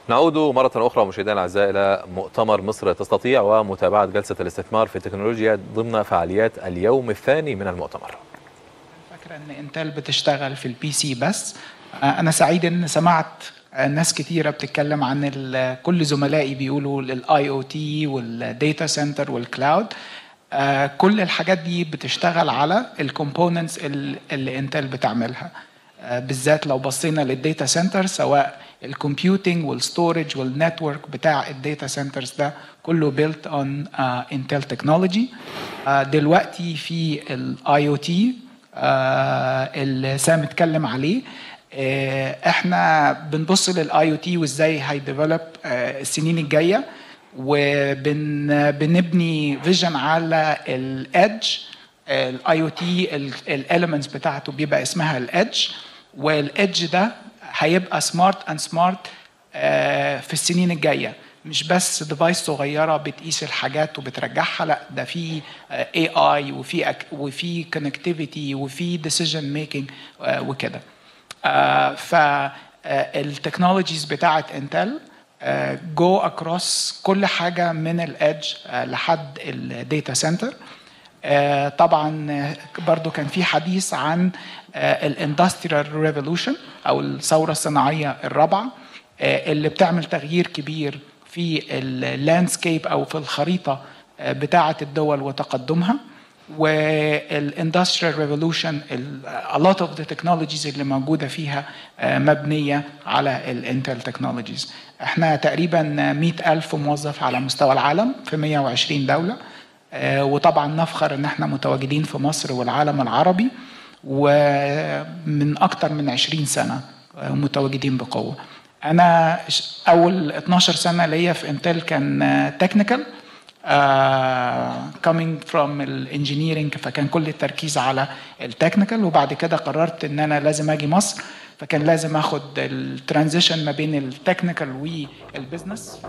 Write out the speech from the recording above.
نعود مرة أخرى مشاهدينا الأعزاء إلى مؤتمر مصر تستطيع ومتابعة جلسة الاستثمار في التكنولوجيا ضمن فعاليات اليوم الثاني من المؤتمر فاكرة ان انتل بتشتغل في البي سي بس انا سعيد ان سمعت ناس كتيرة بتتكلم عن كل زملائي بيقولوا الاي او تي والديتا سنتر والكلاود كل الحاجات دي بتشتغل على الكومبوننتس اللي انتل بتعملها بالذات لو بصينا للديتا سنتر سواء الكمبيوتنج والستورج والنتورك بتاع الداتا سنترز ده كله built on uh, Intel technology uh, دلوقتي في الاي او تي اللي سام اتكلم عليه uh, احنا بنبص للاي او تي وازاي هيديفلوب uh, السنين الجايه وبنبني فيجن على الادج الاي او تي الاليمنتس بتاعته بيبقى اسمها الادج والادج ده هيبقى سمارت اند سمارت في السنين الجايه مش بس ديفايس صغيره بتقيس الحاجات وبترجعها لا ده في اي اي وفي وفي كونكتيفيتي وفي ديسيجن ميكنج وكده فالتكنولوجيز بتاعت انتل جو اكروس كل حاجه من الادج لحد الداتا سنتر طبعا برضو كان في حديث عن الاندستريال ريفولوشن او الثوره الصناعيه الرابعه اللي بتعمل تغيير كبير في اللاندسكيب او في الخريطه بتاعه الدول وتقدمها والاندستريال ريفولوشن a lot of the technologies اللي موجوده فيها مبنيه على الانتل تكنولوجيز احنا تقريبا 100 ألف موظف على مستوى العالم في 120 دوله وطبعا نفخر ان احنا متواجدين في مصر والعالم العربي ومن اكتر من 20 سنه متواجدين بقوه انا اول 12 سنه ليا في انتل كان تكنيكال كامينج فروم الانجينيرنج فكان كل التركيز على التكنيكال وبعد كده قررت ان انا لازم اجي مصر فكان لازم اخد الترانزيشن ما بين التكنيكال والبزنس